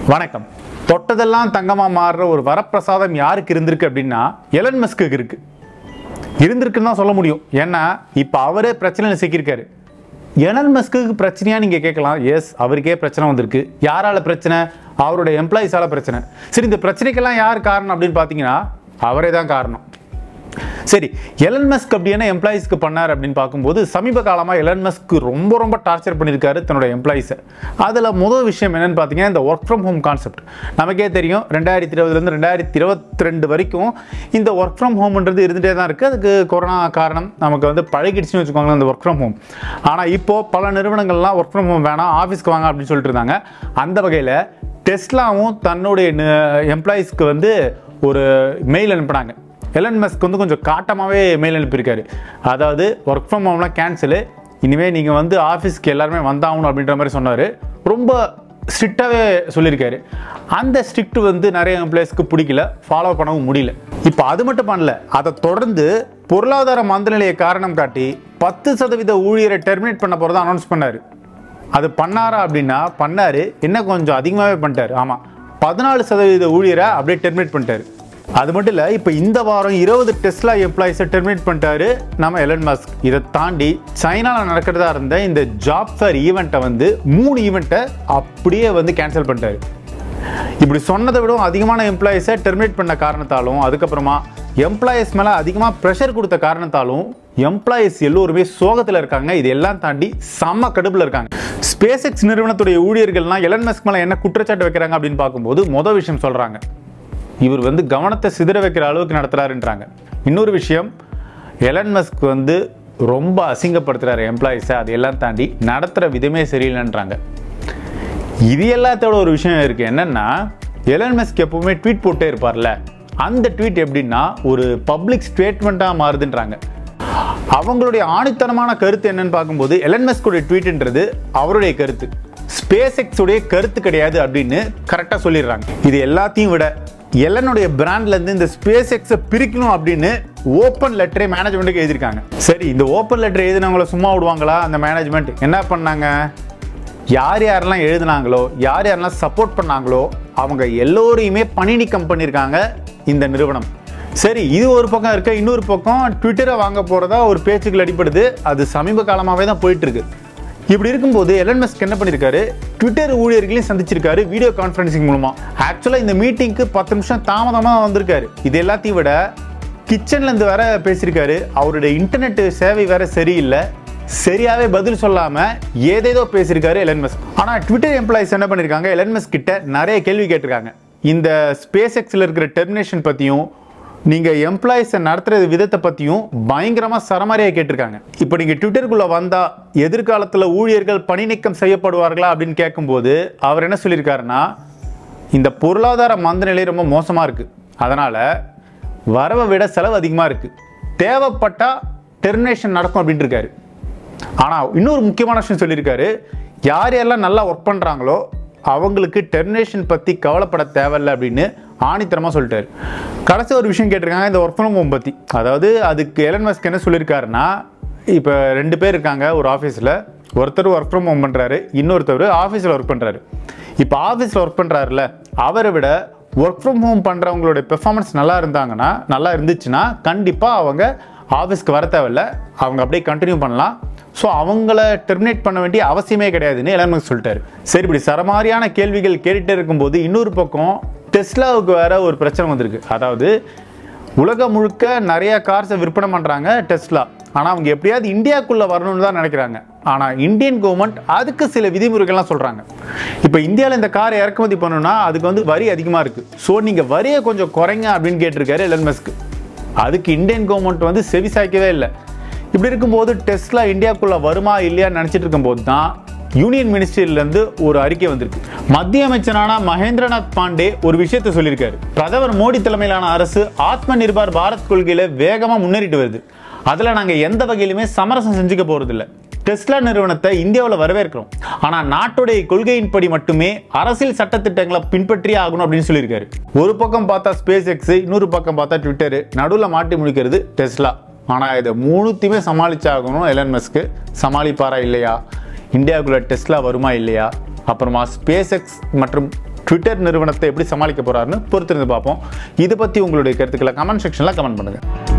வணக்கம் தொட்டதெல்லாம் தங்கமா மாறுற ஒரு வரப்பிரசாதம் யாருக்கு இருந்திருக்கு அப்படின்னா எலன் மஸ்க்கு இருக்கு இருந்திருக்குன்னு தான் சொல்ல முடியும் ஏன்னா இப்போ அவரே பிரச்சனையில் சிக்கியிருக்காரு எலன் மஸ்க்கு பிரச்சனையா நீங்க கேட்கலாம் எஸ் அவருக்கே பிரச்சனை வந்திருக்கு யாரால பிரச்சனை அவருடைய எம்ப்ளாயிஸால பிரச்சனை சரி இந்த பிரச்சனைக்கெல்லாம் யார் காரணம் அப்படின்னு பார்த்தீங்கன்னா அவரே தான் காரணம் சரி எலன் மஸ்க் அப்படி என்ன எம்ப்ளாயிஸ்க்கு பண்ணார் அப்படின்னு பார்க்கும்போது சமீப காலமாக எலன் மஸ்க் ரொம்ப ரொம்ப டார்ச்சர் பண்ணியிருக்காரு தன்னோட எம்ப்ளாயிஸை அதில் முதல் விஷயம் என்னன்னு பார்த்தீங்கன்னா இந்த ஒர்க் ஃப்ரம் ஹோம் கான்செப்ட் நமக்கே தெரியும் ரெண்டாயிரத்தி இருபதுலேருந்து ரெண்டாயிரத்தி இருபத்தி ரெண்டு வரைக்கும் இந்த ஒர்க் ஃப்ரம் ஹோம்ன்றது இருந்துகிட்டே தான் இருக்குது அதுக்கு கொரோனா காரணம் நமக்கு வந்து பழகிடுச்சுன்னு வச்சுக்கோங்களேன் இந்த ஒர்க் ஃப்ரம் ஹோம் ஆனால் இப்போது பல நிறுவனங்கள்லாம் ஒர்க் ஃப்ரம் ஹோம் வேணாம் ஆஃபீஸ்க்கு வாங்க அப்படின்னு சொல்லிட்டு இருந்தாங்க அந்த வகையில் டெஸ்லாவும் தன்னுடைய எம்ப்ளாயிஸ்க்கு வந்து ஒரு மெயில் அனுப்புனாங்க எலன் மஸ்க் வந்து கொஞ்சம் காட்டமாகவே மெயில் அனுப்பியிருக்காரு அதாவது ஒர்க் ஃப்ரம் ஹோம்லாம் கேன்சலு இனிமேல் நீங்கள் வந்து ஆஃபீஸ்க்கு எல்லாருமே வந்தாகணும் அப்படின்ற மாதிரி சொன்னார் ரொம்ப ஸ்ட்ரிக்டாகவே சொல்லியிருக்காரு அந்த ஸ்ட்ரிக்ட் வந்து நிறைய எம்ப்ளாயிஸ்க்கு பிடிக்கல ஃபாலோ பண்ணவும் முடியல இப்போ அது மட்டும் பண்ணல அதை தொடர்ந்து பொருளாதார மந்தநிலையை காரணம் காட்டி பத்து சதவீத ஊழியரை டெர்மினேட் பண்ண போகிறதா அனௌன்ஸ் பண்ணார் அது பண்ணாரா அப்படின்னா பண்ணாரு என்ன கொஞ்சம் அதிகமாகவே பண்ணிட்டாரு ஆமாம் பதினாலு சதவீத ஊழியரை அப்படியே டெர்மினேட் பண்ணிட்டாரு அது மட்டும் இல்லை இப்போ இந்த வாரம் இருபது டெஸ்லா எம்ப்ளாயிஸை டெர்மினேட் பண்ணிட்டாரு நம்ம எலன் மஸ்க் இதை தாண்டி சைனாவில் நடக்கிறதா இருந்த இந்த ஜாப் ஃபேர் ஈவெண்ட்டை வந்து மூணு ஈவெண்ட்டை அப்படியே வந்து கேன்சல் பண்ணிட்டாரு இப்படி சொன்னதை விட அதிகமான எம்ப்ளாயிஸை டெர்மினேட் பண்ண காரணத்தாலும் அதுக்கப்புறமா எம்ப்ளாயிஸ் மேலே அதிகமாக ப்ரெஷர் கொடுத்த காரணத்தாலும் எம்ப்ளாயிஸ் எல்லோருமே சோகத்தில் இருக்காங்க இது எல்லாம் தாண்டி செம்ம கடுப்பில் இருக்காங்க ஸ்பேஸ் எக்ஸ் நிறுவனத்துடைய ஊழியர்கள்லாம் எலன் மஸ்க் மேலே என்ன குற்றச்சாட்டு வைக்கிறாங்க அப்படின்னு பார்க்கும்போது மொதல் விஷயம் சொல்கிறாங்க இவர் வந்து கவனத்தை சிதற வைக்கிற அளவுக்கு நடத்துறாருன்றாங்க இன்னொரு விஷயம் எலன் மஸ்க் வந்து ரொம்ப அசிங்கப்படுத்துறாரு எம்ப்ளாயிஸை அதையெல்லாம் தாண்டி நடத்துகிற விதமே சரியில்லைன்றாங்க இது எல்லாத்தோட ஒரு விஷயம் இருக்குது என்னென்னா எலன் மஸ்க் எப்பவுமே ட்வீட் போட்டே இருப்பார்ல அந்த ட்வீட் எப்படின்னா ஒரு பப்ளிக் ஸ்டேட்மெண்ட்டாக மாறுதுன்றாங்க அவங்களுடைய ஆணித்தனமான கருத்து என்னன்னு பார்க்கும்போது எலன் மஸ்குடைய ட்வீட்ன்றது அவருடைய கருத்து ஸ்பேஸ் எக்ஸுடைய கருத்து கிடையாது அப்படின்னு கரெக்டாக சொல்லிடுறாங்க இது எல்லாத்தையும் விட எலனுடைய பிராண்ட்லேருந்து இந்த ஸ்பேஸ் எக்ஸை பிரிக்கணும் அப்படின்னு ஓப்பன் லெட்டரே மேனேஜ்மெண்ட்டுக்கு எழுதியிருக்காங்க சரி இந்த ஓப்பன் லெட்டர் எழுதினவங்கள சும்மா விடுவாங்களா அந்த மேனேஜ்மெண்ட் என்ன பண்ணாங்க யார் யாரெல்லாம் எழுதுனாங்களோ யார் யாரெல்லாம் சப்போர்ட் பண்ணாங்களோ அவங்க எல்லோரையுமே பணி நீக்கம் பண்ணியிருக்காங்க இந்த நிறுவனம் சரி இது ஒரு பக்கம் இருக்க இன்னொரு பக்கம் ட்விட்டரை வாங்க போகிறதா ஒரு பேச்சுக்கள் அடிப்படுது அது சமீப காலமாகவே தான் போயிட்டு இருக்கு இப்படி இருக்கும்போது எலன் மஸ்க் என்ன பண்ணியிருக்காரு ட்விட்டர் ஊழியர்களையும் சந்திச்சிருக்காரு வீடியோ கான்ஃபரன்சிங் மூலமா ஆக்சுவலாக இந்த மீட்டிங்க்கு பத்து நிமிஷம் தாமதமாக வந்திருக்காரு இது எல்லாத்தையும் விட கிச்சன்ல இருந்து வேற பேசியிருக்காரு அவருடைய இன்டர்நெட் சேவை வேற சரியில்லை சரியாவே பதில் சொல்லாம ஏதேதோ பேசியிருக்காரு எலன் மஸ்க் ஆனா ட்விட்டர் எம்ப்ளாயிஸ் என்ன பண்ணிருக்காங்க எலன் மஸ்க் கிட்ட நிறைய கேள்வி கேட்டிருக்காங்க இந்த ஸ்பேஸ் எக்ஸ்ல இருக்கிற டெர்மினேஷன் பத்தியும் நீங்க எம்ப்ளாயிஸை நடத்துற விதத்தை பத்தியும் பயங்கரமா சரமாரியா கேட்டிருக்காங்க இப்போ நீங்க ட்விட்டருக்குள்ள வந்தா எதிர்காலத்துல ஊழியர்கள் பணி நீக்கம் செய்யப்படுவார்களா அப்படின்னு கேட்கும்போது அவர் என்ன சொல்லியிருக்காருன்னா இந்த பொருளாதார மந்தநிலை ரொம்ப மோசமா இருக்கு அதனால வரவை விட செலவு அதிகமாக இருக்கு தேவைப்பட்டா டெர்மினேஷன் நடக்கும் அப்படின்ட்டு இருக்காரு ஆனால் இன்னொரு முக்கியமான விஷயம் சொல்லியிருக்காரு யார் யாரெல்லாம் நல்லா ஒர்க் பண்ணுறாங்களோ அவங்களுக்கு டெர்மினேஷன் பற்றி கவலைப்பட தேவையில்லை அப்படின்னு ஆணித்தரமாக சொல்லிட்டாரு கடைசி ஒரு விஷயம் கேட்டிருக்காங்க இந்த ஒர்க் ஃப்ரம் ஹோம் பற்றி அதாவது அதுக்கு எலன் மஸ்க் என்ன சொல்லியிருக்காருன்னா இப்போ ரெண்டு பேர் இருக்காங்க ஒரு ஆஃபீஸில் ஒருத்தர் ஒர்க் ஃப்ரம் ஹோம் பண்ணுறாரு இன்னொருத்தர் ஆஃபீஸில் ஒர்க் பண்ணுறாரு இப்போ ஆஃபீஸில் ஒர்க் பண்ணுறாருல அவரை விட ஒர்க் ஃப்ரம் ஹோம் பண்ணுறவங்களுடைய பெர்ஃபார்மன்ஸ் நல்லா இருந்தாங்கன்னா நல்லா இருந்துச்சுன்னா கண்டிப்பாக அவங்க ஆஃபீஸ்க்கு வர தேவையில்ல அவங்க அப்படியே கண்டினியூ பண்ணலாம் ஸோ அவங்கள டெர்மினேட் பண்ண வேண்டிய அவசியமே கிடையாதுன்னு எலன் சொல்லிட்டாரு சரி இப்படி சரமாரியான கேள்விகள் கேட்டுட்டே இருக்கும்போது இன்னொரு பக்கம் டெஸ்லாவுக்கு வேற ஒரு பிரச்சனை வந்திருக்கு அதாவது உலகம் முழுக்க நிறைய கார்ஸை விற்பனை பண்ணுறாங்க டெஸ்லா ஆனால் அவங்க எப்படியாவது இந்தியாவுக்குள்ளே வரணும்னு தான் நினைக்கிறாங்க ஆனால் இந்தியன் கவர்மெண்ட் அதுக்கு சில விதிமுறைகள்லாம் சொல்கிறாங்க இப்போ இந்தியாவில் இந்த காரை இறக்குமதி பண்ணணும்னா அதுக்கு வந்து வரி அதிகமாக இருக்குது ஸோ நீங்கள் வரியை கொஞ்சம் குறைங்க அப்படின்னு கேட்டிருக்காரு எலன் மஸ்க் அதுக்கு இந்தியன் கவர்மெண்ட் வந்து செவி சாய்க்கவே இல்லை இப்படி இருக்கும்போது டெஸ்லா இந்தியாவுக்குள்ளே வருமா இல்லையான்னு நினச்சிட்டு இருக்கும்போது தான் யூனியன் மினிஸ்ட்ரியிலேருந்து ஒரு அறிக்கை வந்திருக்கு மத்திய அமைச்சரான மகேந்திரநாத் பாண்டே ஒரு விஷயத்தை சொல்லியிருக்காரு பிரதமர் மோடி தலைமையிலான அரசு ஆத்ம நிர்பார் பாரத் கொள்கையில வேகமாக முன்னேறிட்டு வருது அதில் நாங்கள் எந்த வகையிலுமே சமரசம் செஞ்சுக்க போகிறதில்ல டெஸ்லா நிறுவனத்தை இந்தியாவில் வரவேற்கிறோம் ஆனால் நாட்டுடைய கொள்கையின்படி மட்டுமே அரசியல் சட்டத்திட்டங்களை பின்பற்றியே ஆகணும் அப்படின்னு சொல்லியிருக்காரு ஒரு பக்கம் பார்த்தா ஸ்பேஸ் எக்ஸ் இன்னொரு பக்கம் பார்த்தா ட்விட்டரு நடுவில் மாட்டி முடிக்கிறது டெஸ்லா ஆனால் இதை மூணுத்தையுமே சமாளிச்சாகணும் எலன் மஸ்க்கு சமாளிப்பாரா இல்லையா இந்தியாவுக்குள்ள டெஸ்லா வருமா இல்லையா அப்புறமா ஸ்பேஸ் எக்ஸ் மற்றும் ட்விட்டர் நிறுவனத்தை எப்படி சமாளிக்க போறாருன்னு பொறுத்திருந்து பார்ப்போம் இதை பற்றி உங்களுடைய கருத்துக்களை கமெண்ட் செக்ஷனில் கமெண்ட் பண்ணுங்கள்